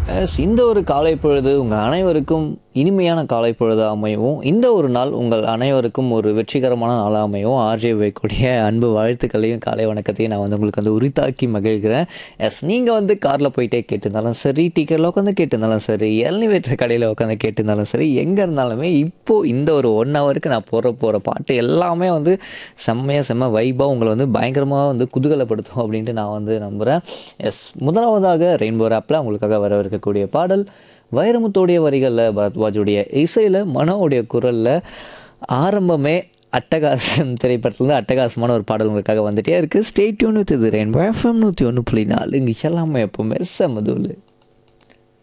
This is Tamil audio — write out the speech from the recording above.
எஸ் இந்த ஒரு காலை பொழுது உங்கள் அனைவருக்கும் இனிமையான காலை பொழுது அமையவும் இந்த ஒரு நாள் உங்கள் அனைவருக்கும் ஒரு வெற்றிகரமான நாளாக அமையவும் ஆர்ஜே வைக்கூடிய அன்பு வாழ்த்துக்களையும் காலை வணக்கத்தையும் நான் வந்து உங்களுக்கு வந்து உரித்தாக்கி மகிழ்கிறேன் எஸ் நீங்கள் வந்து காரில் போயிட்டே கேட்டிருந்தாலும் சரி டிக்கெட்டில் உட்காந்து கேட்டிருந்தாலும் சரி எல்னிவேற்ற கடையில் உட்காந்து கேட்டிருந்தாலும் சரி எங்கே இருந்தாலுமே இப்போது இந்த ஒரு ஒன் ஹவருக்கு நான் போகிற போகிற பாட்டு எல்லாமே வந்து செம்மையாக செம்ம வைபாக உங்களை வந்து பயங்கரமாக வந்து குதூகலப்படுத்தும் அப்படின்ட்டு நான் வந்து நம்புகிறேன் எஸ் முதலாவதாக ரெயின்போ ஆப்பில் உங்களுக்காக வரவிருக்கக்கூடிய பாடல் வைரமுத்தோடைய வரிகளில் பரத்வாஜுடைய இசையில் மனோவுடைய குரலில் ஆரம்பமே அட்டகாசம் திரைப்படத்துலேருந்து அட்டகாசமான ஒரு பாடல் உங்களுக்காக வந்துட்டே இருக்குது ஸ்டேட் டியூன் வித் இது ரெயின்போ எஃப்எம் நூற்றி ஒன்று புள்ளி நாலு இங்கே எல்லாமே எப்போவுமே செம்மதூள்